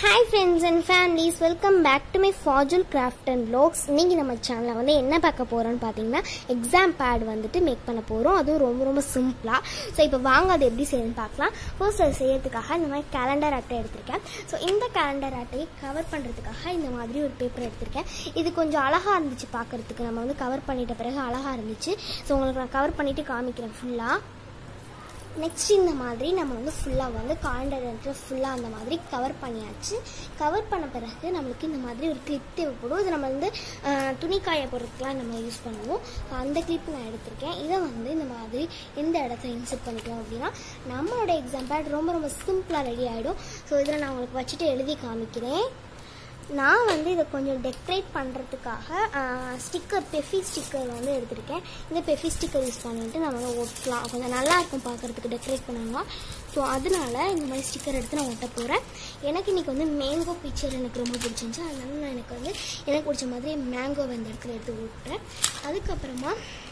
hi friends and families welcome back to my Fazul craft and vlogs நீங்கள் நம்ம சேனலில் வந்து என்ன பார்க்க போகிறோன்னு பார்த்தீங்கன்னா எக்ஸாம் பேட் வந்துட்டு மேக் பண்ண போகிறோம் அதுவும் ரொம்ப ரொம்ப சிம்பிளாக ஸோ இப்போ வாங்க அது எப்படி செய்யணும்னு பார்க்கலாம் ஃபர்ஸ்ட் அது செய்யறதுக்காக இந்த மாதிரி கேலண்டர் அட்டை எடுத்திருக்கேன் ஸோ இந்த கேலண்டர் அட்டையை கவர் பண்ணுறதுக்காக இந்த மாதிரி ஒரு பேப்பர் எடுத்திருக்கேன் இது கொஞ்சம் அழகாக இருந்துச்சு பார்க்குறதுக்கு நம்ம வந்து கவர் பண்ணிட்ட பிறகு அழகாக இருந்துச்சு ஸோ உங்களுக்கு நான் கவர் பண்ணிவிட்டு காமிக்கிறேன் ஃபுல்லாக நெக்ஸ்ட் இந்த மாதிரி நம்ம வந்து ஃபுல்லாக வந்து காலண்டர் ஃபுல்லாக அந்த மாதிரி கவர் பண்ணியாச்சு கவர் பண்ண பிறகு நம்மளுக்கு இந்த மாதிரி ஒரு கிளிப் தேவைப்படும் இது நம்ம வந்து ஆஹ், துணி காய போடுறதுக்குலாம் நம்ம யூஸ் பண்ணுவோம் ஸோ அந்த கிளிப் நான் எடுத்திருக்கேன் இதை வந்து இந்த மாதிரி எந்த இடத்துல இன்செர்ட் பண்ணிட்டோம் அப்படின்னா நம்மளோட எக்ஸாம் பேட் ரொம்ப ரொம்ப சிம்பிளாக ரெடி ஆகிடும் ஸோ இதில் நான் உங்களுக்கு வச்சுட்டு எழுதி காமிக்கிறேன் நான் வந்து இதை கொஞ்சம் டெக்கரேட் பண்ணுறதுக்காக ஸ்டிக்கர் பெஃபி ஸ்டிக்கர் வந்து எடுத்திருக்கேன் இந்த பெஃபி ஸ்டிக்கர் யூஸ் பண்ணிட்டு நம்ம வந்து ஒட்டலாம் கொஞ்சம் நல்லா இருக்கும் பார்க்குறதுக்கு டெக்கரேட் பண்ணலாம் ஸோ அதனால இந்த மாதிரி ஸ்டிக்கர் எடுத்து நான் ஒட்ட போகிறேன் எனக்கு இன்றைக்கி வந்து மேங்கோ பிக்சர் எனக்கு ரொம்ப பிடிச்சிருந்துச்சு அதனால நான் எனக்கு வந்து எனக்கு பிடிச்ச மாதிரி மேங்கோ இந்த இடத்துல எடுத்து ஒட்டுறேன் அதுக்கப்புறமா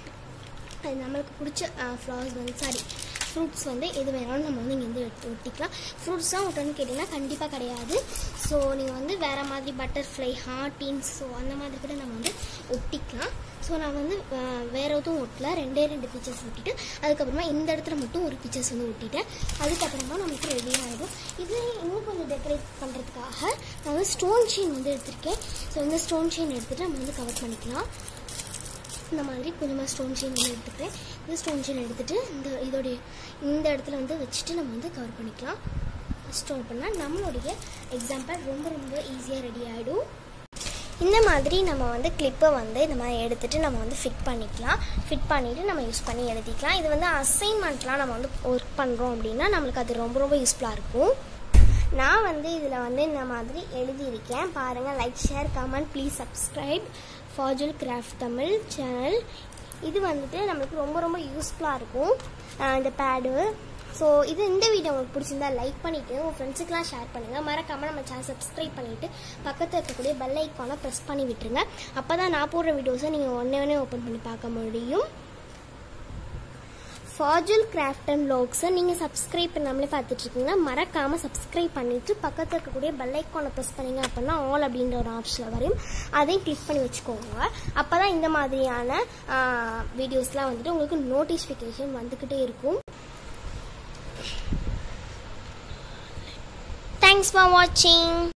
அது நம்மளுக்கு பிடிச்ச ஃப்ளவர்ஸ் வந்து சாரி ஃப்ரூட்ஸ் வந்து எது வேணாலும் நம்ம வந்து இங்கேருந்து எடுத்து ஒட்டிக்கலாம் ஃப்ரூட்ஸ் தான் ஒட்டணும்னு கேட்டிங்கன்னா கண்டிப்பாக கிடையாது ஸோ நீங்கள் வந்து வேறு மாதிரி பட்டர்ஃப்ளை ஹார்டின்ஸ் ஸோ அந்த மாதிரி கூட நம்ம வந்து ஒட்டிக்கலாம் ஸோ நான் வந்து அஹ், வேற எதுவும் ஒட்டல ரெண்டே ரெண்டு பிக்சர்ஸ் ஒட்டிட்டு அதுக்கப்புறமா இந்த இடத்துல மட்டும் ஒரு பிக்சர்ஸ் வந்து ஒட்டிட்டேன் அதுக்கப்புறமா நமக்கு ரெடி ஆகிடும் இது இன்னும் கொஞ்சம் டெக்கரேட் பண்ணுறதுக்காக நான் வந்து ஸ்டோன் செயின் வந்து எடுத்திருக்கேன் ஸோ இந்த ஸ்டோன் செயின் எடுத்துகிட்டு நம்ம வந்து கவர் பண்ணிக்கலாம் இந்த மாதிரி கொஞ்சமாக ஸ்டோன் செயின் வந்து எடுத்துக்கிறேன் இந்த ஸ்டோன் செயின் எடுத்துகிட்டு இந்த இதோடைய இந்த இடத்துல வந்து வச்சுட்டு நம்ம வந்து கவர் பண்ணிக்கலாம் ஸ்டோன் பண்ணால் நம்மளுடைய எக்ஸாம்பிள் ரொம்ப ரொம்ப ஈஸியாக ரெடி ஆகிடும் இந்த மாதிரி நம்ம வந்து கிளிப்பை வந்து இந்த மாதிரி எடுத்துகிட்டு நம்ம வந்து ஃபிட் பண்ணிக்கலாம் ஃபிட் பண்ணிவிட்டு நம்ம யூஸ் பண்ணி எழுதிக்கலாம் இது வந்து அசைன்மெண்ட்லாம் நம்ம வந்து ஒர்க் பண்ணுறோம் அப்படின்னா நம்மளுக்கு அது ரொம்ப ரொம்ப யூஸ்ஃபுல்லாக இருக்கும் நான் வந்து இதில் வந்து இந்த மாதிரி எழுதியிருக்கேன் பாருங்கள் like share comment please subscribe Fazul craft Tamil channel இது வந்துட்டு நம்மளுக்கு ரொம்ப ரொம்ப யூஸ்ஃபுல்லாக இருக்கும் அஹ் இந்த பேடு ஸோ இது இந்த வீடியோ உங்களுக்கு பிடிச்சிருந்தா லைக் பண்ணிவிட்டு உங்கள் ஃப்ரெண்ட்ஸுக்கெலாம் ஷேர் பண்ணுங்கள் மறக்காமல் நம்ம சேனல் சப்ஸ்கிரைப் பண்ணிவிட்டு பக்கத்தில் இருக்கக்கூடிய பெல் ஐக்கானை ப்ரெஸ் பண்ணி விட்டுருங்க அப்போ தான் நான் போடுற வீடியோஸை நீங்கள் ஒன்றே ஒன்றே ஓப்பன் பண்ணி பார்க்க முடியும் ஃபாஜுல் கிராஃப்ட் அண்ட் வ்ளாக்ஸை நீங்கள் சப்ஸ்கிரைப் பண்ணாமலே பார்த்துட்டு இருக்கீங்கன்னா மறக்காமல் சப்ஸ்கிரைப் பண்ணிவிட்டு பக்கத்தில் இருக்கக்கூடிய பெல் ஐக்கானை ப்ரெஸ் பண்ணீங்க அப்படின்னா ஆல் அப்படின்ற ஒரு ஆப்ஷனில் வரையும் அதையும் கிளிக் பண்ணி வச்சுக்கோங்க அப்போ தான் இந்த மாதிரியான வீடியோஸ்லாம் வந்துட்டு உங்களுக்கு நோட்டிஃபிகேஷன் வந்துக்கிட்டே இருக்கும் தேங்க்ஸ் ஃபார் வாட்சிங்